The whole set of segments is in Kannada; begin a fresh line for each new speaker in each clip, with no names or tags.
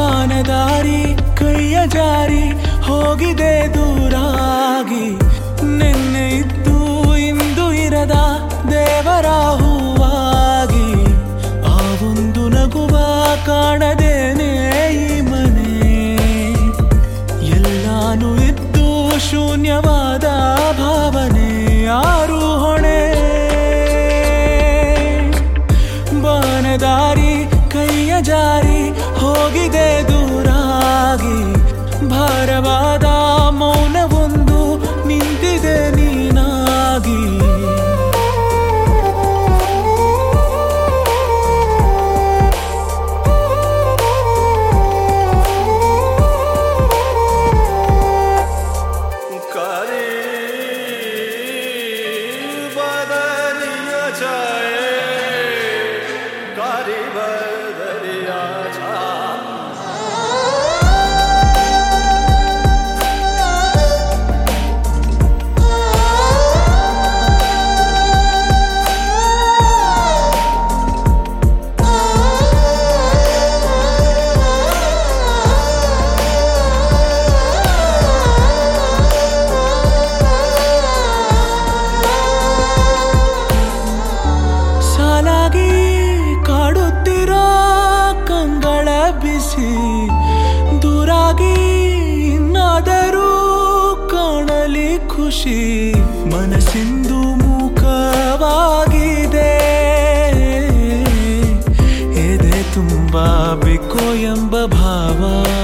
ಬಾನದಾರಿ ಕೈಯ ಜಾರಿ ಹೋಗಿದೆ ದೂರಾಗಿ ನಿನ್ನೆ ಇದ್ದು ಇಂದು ಇರದ ದೇವರ ಹೂವಾಗಿ ಆ ಒಂದು ನಗುವ ಕಾಣದೇನೆ ಈ ಮನೆ ಎಲ್ಲಾನು ಇದ್ದು ಶೂನ್ಯವಾದ ಭಾವನೆ ಯಾರು ಹೊಣೆ ಬಾನದಾರಿ ಕೈಯ ಜಾರಿ ಹೋಗಿದೆ ದೂರಾಗಿ ಭಾರವಾದ ಮೌನವೊಂದು ನಿಂತಿದೆ ನೀನಾಗಿ
कारी बदरिया छाए कारी बदरिया छाए
ಸಾಲಾಗಿ ಕಾಡುತ್ತಿರೋ ಕಂಗಳ ಬಿಸಿ ದೂರಾಗಿ ಇನ್ನಾದರೂ ಕಾಣಲಿ ಖುಷಿ ಮನಸ್ಸಿಂದು ಮೂಕವಾಗಿದೆ ಎದೆ ತುಂಬ ಬಿಕೋ ಎಂಬ ಭಾವ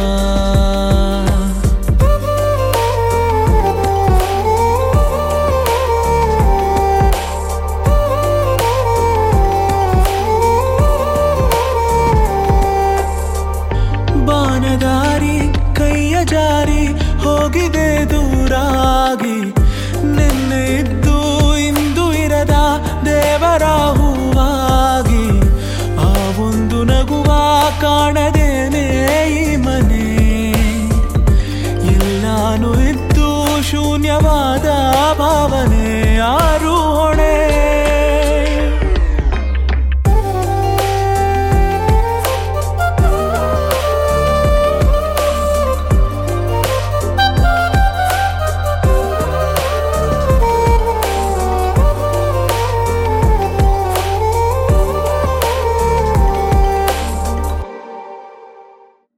ಬಾನದಾರಿ ಕೈಯ ಜಾರಿ ಹೋಗಿದೆ ದೂರಾಗಿ ನಿನ್ನೆ ಇದ್ದು ಇಂದು ಇರದ ದೇವರ ಹೂವಾಗಿ ಆ ಒಂದು ನಗುವ ಕಾಣದ